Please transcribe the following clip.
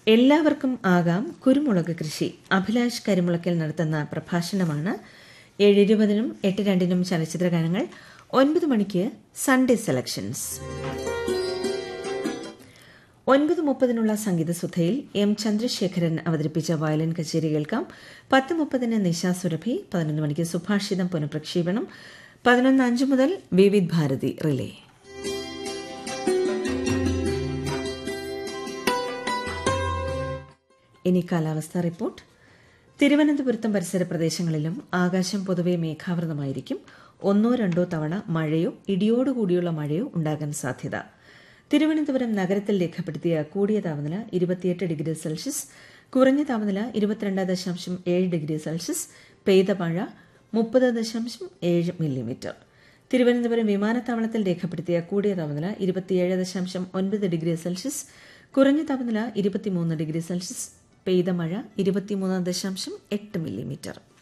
എല്ലാവർക്കും ആകാം കുരുമുളക് കൃഷി അഭിലാഷ് കരിമുളക്കൽ നടത്തുന്ന പ്രഭാഷണമാണ് ഏഴ് ഇരുപതിനും എട്ട് രണ്ടിനും ചലച്ചിത്ര ഗാനങ്ങൾ ഒൻപത് മണിക്ക് സൺഡേ സെലക്ഷൻസ് ഒൻപത് മുപ്പതിനുള്ള സംഗീതസുധയിൽ എം ചന്ദ്രശേഖരൻ അവതരിപ്പിച്ച വയലിൻ കച്ചേരി കേൾക്കാം പത്ത് മുപ്പതിന് നിശാ സുരഭി പതിനൊന്ന് മണിക്ക് സുഭാഷിതം പുനഃപ്രക്ഷേപണം പതിനൊന്ന് അഞ്ച് മുതൽ വിവിധ് ഭാരതി റിലേ ഇനി കാലാവസ്ഥാ റിപ്പോർട്ട് തിരുവനന്തപുരത്തും പരിസര പ്രദേശങ്ങളിലും ആകാശം പൊതുവെ മേഘാവൃതമായിരിക്കും ഒന്നോ രണ്ടോ തവണ മഴയോ ഇടിയോടുകൂടിയുള്ള മഴയോ ഉണ്ടാകാൻ സാധ്യത തിരുവനന്തപുരം നഗരത്തിൽ രേഖപ്പെടുത്തിയ കൂടിയ താപനില ഇരുപത്തിയെട്ട് ഡിഗ്രി സെൽഷ്യസ് കുറഞ്ഞ താപനില ഇരുപത്തിരണ്ട് ദശാംശം ഏഴ് ഡിഗ്രി സെൽഷ്യസ് പെയ്ത മഴ മുപ്പത് ദശാംശം ഏഴ് മില്ലിമീറ്റർ തിരുവനന്തപുരം വിമാനത്താവളത്തിൽ രേഖപ്പെടുത്തിയ കൂടിയ താപനില ഇരുപത്തിയേഴ് ദശാംശം ഒൻപത് ഡിഗ്രി സെൽഷ്യസ് കുറഞ്ഞ താപനില ഇരുപത്തിമൂന്ന് ഡിഗ്രി സെൽഷ്യസ് പെയ്ത മഴ ഇരുപത്തിമൂന്ന് ദശാംശം എട്ട് മില്ലിമീറ്റർ